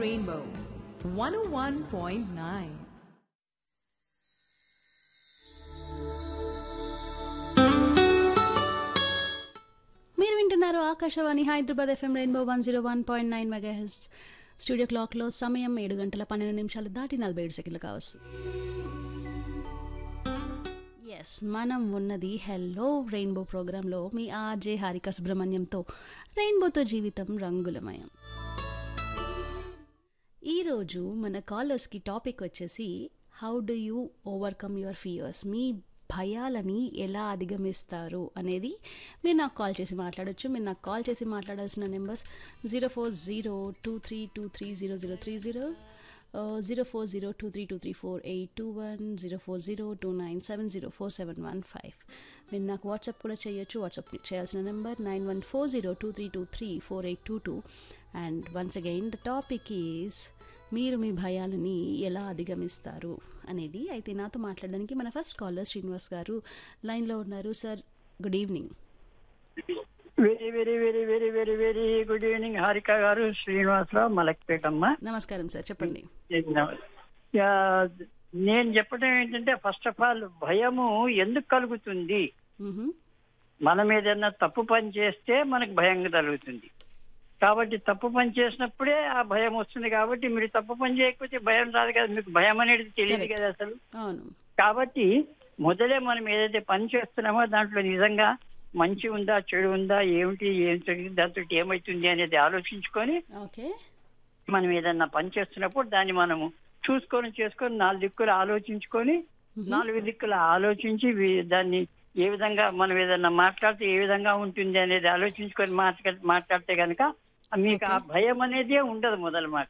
Rainbow 101.9. మీరు వింటున్నారు Akashvani Hyderabad FM rainbow one zero one point nine mega studio క్లాక్లో సమయం ఏడు గంటల పన్నెండు నిమిషాలు దాటి నలభై ఏడు సెకండ్లు కావచ్చు ఎస్ మనం ఉన్నది హెల్లో రెయిన్బో ప్రోగ్రాంలో మీ ఆర్జే హారిక సుబ్రహ్మణ్యంతో రెయిన్బోతో జీవితం రంగులమయం ఈరోజు మన కాలర్స్కి టాపిక్ వచ్చేసి how do you overcome your fears మీ భయాలని ఎలా అధిగమిస్తారు అనేది మీరు నాకు కాల్ చేసి మాట్లాడొచ్చు మీరు నాకు కాల్ చేసి మాట్లాడాల్సిన numbers zero four zero two three two three zero zero three zero zero four zero two three two three four eight two one zero four zero two nine seven zero four seven one five మీరు నాకు WhatsApp కూడా చేయొచ్చు WhatsApp చేయాల్సిన number nine one four zero two three two three four eight two two and once again the topic is మీరు మీ భయాలని ఎలా అధిగమిస్తారు అనేది అయితే నాతో మాట్లాడడానికి మన ఫస్ట్ కాలర్ శ్రీనివాస్ గారు లైన్లో ఉన్నారు sir good evening very very very very very very good evening Harika గారు శ్రీనివాసరావు మలక్పేటమ్మ నమస్కారం సార్ చెప్పండి యా, నేను చెప్పడం ఏంటంటే ఫస్ట్ ఆఫ్ ఆల్ భయము ఎందుకు కలుగుతుంది మ్హూ. మనం ఏదైనా తప్పు పని చేస్తే మనకు భయం కలుగుతుంది కాబట్టి తప్పు పని చేసినప్పుడే ఆ భయం వస్తుంది కాబట్టి మీరు తప్పు పని చేయకపోతే భయం రాదు కదా మీకు భయం అనేది తెలియదు Correct. కదా అసలు అవును కాబట్టి మొదలే మనం ఏదైతే పని చేస్తున్నామో దాంట్లో నిజంగా మంచి ఉందా చెడు ఉందా ఏమిటి ఏం జరిగింది దాంతో ఏమవుతుంది అనేది ఆలోచించుకొని ఓకే మనం ఏదన్నా పని చేస్తున్నప్పుడు దాన్ని మనము చూసుకొని చేసుకొని నాలుగు దిక్కులు ఆలోచించుకొని నాలుగు దిక్కులు ఆలోచించి వి- దాన్ని ఏ విధంగా మనం ఏదన్నా మాట్లాడితే ఏ విధంగా ఉంటుంది అనేది ఆలోచించుకొని మాట్లా మాట్లాడితే కనుక మీకు ఆ భయం అనేదే ఉండదు మొదలు మాట